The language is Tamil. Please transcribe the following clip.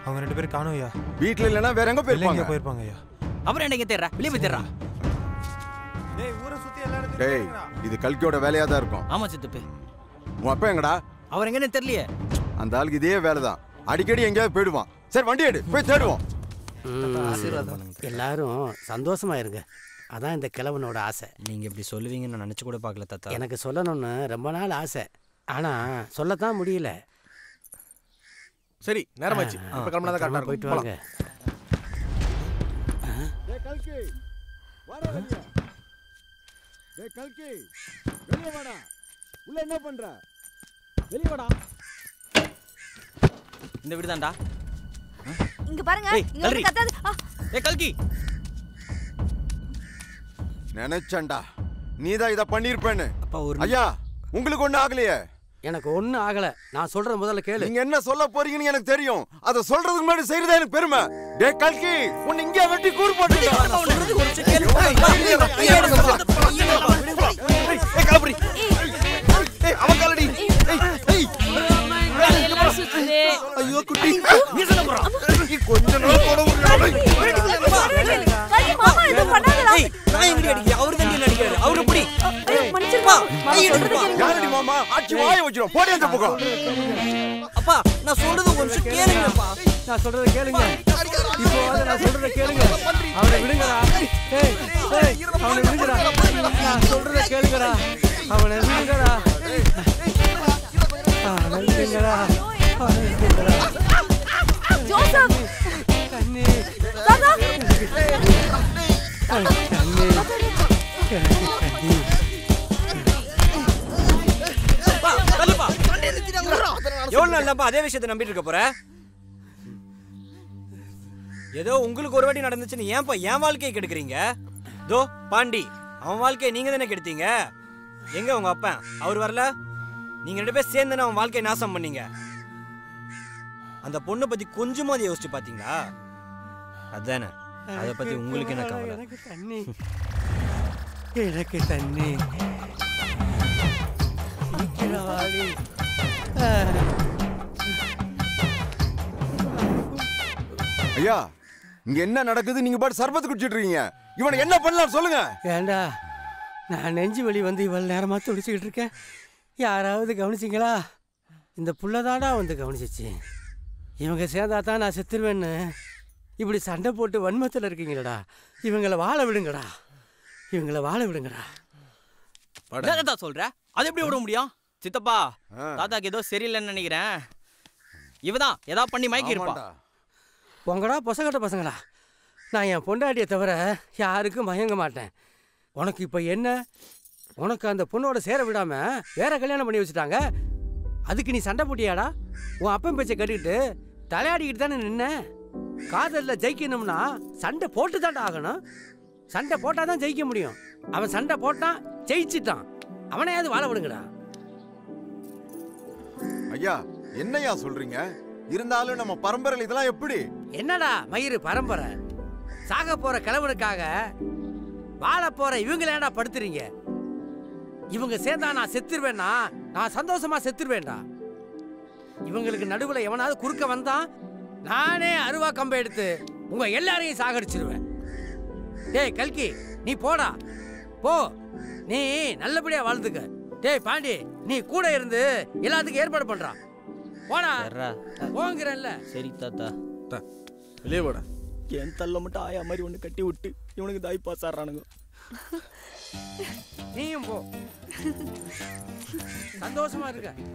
அவங்க ரெண்டு பேரும் காணும் ஐயா வீட்ல இல்லைன்னா வேற எங்க வெளில போயிருப்பாங்க எங்கேயோ போயிருப்பாங்க ஐயா அப்புறம் என்ன இங்க தேடுறா வெளியே போய் தேடுறா டேய் ஊரை சுத்தி எல்லா டேய் இது கல்கியோட வேலையா தான் இருக்கும் ஆமா சித்தப்பு உன் அப்பா எங்கடா அவர் எங்கன்னு தெரியலையே அந்த ஆளுக்கு இதே வேலை தான் அடிக்கடி எங்கேயாவது போயிடுவான் சரி வண்டி எடு போய் தேடுவோம் எல்லாரும் சந்தோஷமா இருங்க அதான் இந்த கிழவனோட ஆசை நீங்க இப்படி சொல்லுவீங்கன்னு நான் நினைச்சு கூட பார்க்கல தாத்தா எனக்கு சொல்லணும்னு ரொம்ப நாள் ஆசை ஆனா சொல்லத்தான் முடியல சரி நேரமாச்சு இப்ப கிளம்பினா தான் கரெக்டா போயிட்டு இருக்கும் வாங்க கல்கி வாடா வெளிய டேய் கல்கி வெளிய வாடா உள்ள என்ன பண்ற வெளிய வாடா இந்த வீடு தான்டா இங்க பாருங்க ஏய், இங்க வந்து தள்ளுறி. கத்தாது ஆ, ஏ கல்கி நினைச்சேன்டா நீதான் இத பண்ணிருப்பேன்னு அப்பா ஒரு ஐயா உங்களுக்கு ஒண்ணு ஆகலையே எனக்கு ஒண்ணும் ஆகல நான் சொல்றேன் முதல்ல கேளு நீங்க என்ன சொல்ல போறீங்கன்னு எனக்கு தெரியும் அத சொல்றதுக்கு முன்னாடி செய்யறதா எனக்கு பெருமை டேய் கல்கி உன்னை இங்க வெட்டி கூறு போட்டுடா ஏய் கலப்படி ஏய் அவன் காலடி ஏய் ஏய் ஐயோ குட்டி நீ சொல்ல போறா கொஞ்ச நாள் போட கல்கி, மாமா எதுவும் பண்ணாதடா. ஏய் நான் எங்கடி அடிக்கிறேன் அவரு தான் அடிக்கிறாரு அவரு எப்படி ஐயோ, மன்னிச்சிருப்பா. மாமா சொல்றது கேளுங்க. யாரடி மாமா ஆச்சி வாய வச்சிரும் போடி அந்த பக்கம் அப்பா நான் சொல்றது ஒரு நிமிஷம் கேளுங்கப்பா நான் சொல்றத கேளுங்க இப்போ வந்து நான் சொல்றத கேளுங்க அவனை விடுங்கடா ஏய் ஏய் அவனை விடுங்கடா நான் சொல்றத கேளுங்கடா அவனை விடுங்கடா அவனை விடுங்கடா அவனை விடுங்கடா ஜோசப் கண்ணி தாத்தா கண்ணி எனக்கு கண்ணி பா தள்ளுப்பா எவ்வளவு நாள்ப்பா அதே விஷயத்தை நம்பிட்டு இருக்க போற ஏதோ உங்களுக்கு ஒரு வாட்டி நடந்துச்சுன்னு ஏன்பா என் வாழ்க்கையை கெடுக்குறீங்க தோ பாண்டி அவன் வாழ்க்கையை நீங்க தானே கெடுத்தீங்க எங்க உங்க அப்பன் அவர் வரல நீங்க ரெண்டு பேரும் சேர்ந்து அவன் வாழ்க்கையை நாசம் பண்ணீங்க அந்த பொண்ணை பத்தி கொஞ்சமாவது யோசிச்சு பாத்தீங்களா அதானே அதை பத்தி உங்களுக்கு என்ன கவலை எனக்கு தண்ணி எனக்கு தண்ணி சீக்கிரம் வாடி ஐயா இங்க என்ன நடக்குது நீங்க பாட்டு சர்பத்து குடிச்சிட்டு இருக்கீங்க இவனை என்ன பண்ணலாம் சொல்லுங்க ஏண்டா நான் நெஞ்சு வலி வந்து இவ்வளோ நேரமாக துடிச்சிக்கிட்டு இருக்கேன் யாராவது கவனிச்சிங்களா இந்த புள்ளதாடா வந்து கவனிச்சிச்சு இவங்க சேர்ந்தா தான் நான் செத்துருவேன்னு இப்படி சண்டை போட்டு வன்மத்தில் இருக்கீங்களடா இவங்கள வாழ விடுங்கடா இவங்கள வாழ விடுங்கடா என்ன தாத்தா சொல்ற அது எப்படி விட முடியும் சித்தப்பா ஆ. தாத்தாக்கு ஏதோ சரியில்லைன்னு நினைக்கிறேன் இவதான் ஏதாவது பண்ணி மயக்கி இருப்பா ஆமாண்டா. உங்கடா பொசக்கட்ட பசங்களா நான் என் பொண்டாட்டியை தவிர யாருக்கும் மயங்க மாட்டேன் உனக்கு இப்போ என்ன உனக்கு அந்த பொண்ணோட சேர விடாம வேற கல்யாணம் பண்ணி வச்சுட்டாங்க அதுக்கு நீ சண்டை போட்டியாடா உன் அப்பன் பேச்சை கட்டிக்கிட்டு தலையாடிக்கிட்டு தானே நின்ன காதலில் ஜெயிக்கணும்னா சண்டை போட்டு தான்டா ஆகணும் சண்டை போட்டால் தான் ஜெயிக்க முடியும் அவன் சண்டை போட்டான் ஜெயிச்சிட்டான் அவனையாவது வாழ விடுங்கடா ஐயா என்னய்யா சொல்றீங்க இருந்தாலும் நம்ம பரம்பரையில் இதெல்லாம் எப்படி என்னடா மயிறு பரம்பரை சாக போற கிழவனுக்காக வாழ போற இவங்களேடா படுத்துறீங்க இவங்க சேர்ந்தா நான் செத்துருவேன்னா நான் சந்தோஷமா செத்துருவேன்டா இவங்களுக்கு நடுவுல எவனாவது குறுக்க வந்தான் நானே அருவா கம்பை எடுத்து உங்க எல்லாரையும் சாகடிச்சிருவேன் டேய் கல்கி நீ போடா போ நீ நல்லபடியா வாழ்ந்துக்க டேய் பாண்டி நீ கூட இருந்து எல்லாத்துக்கும் ஏற்பாடு பண்றா போடா சர்ரா. போங்கிறல்ல சரி தாத்தா வெளியே போடா என் தள்ள மட்டும் ஆயா மாதிரி ஒன்று கட்டி விட்டு இவனுக்கு தாய் பாஸ் ஆடுறானுங்க நீயும் போ சந்தோஷமா இருக்க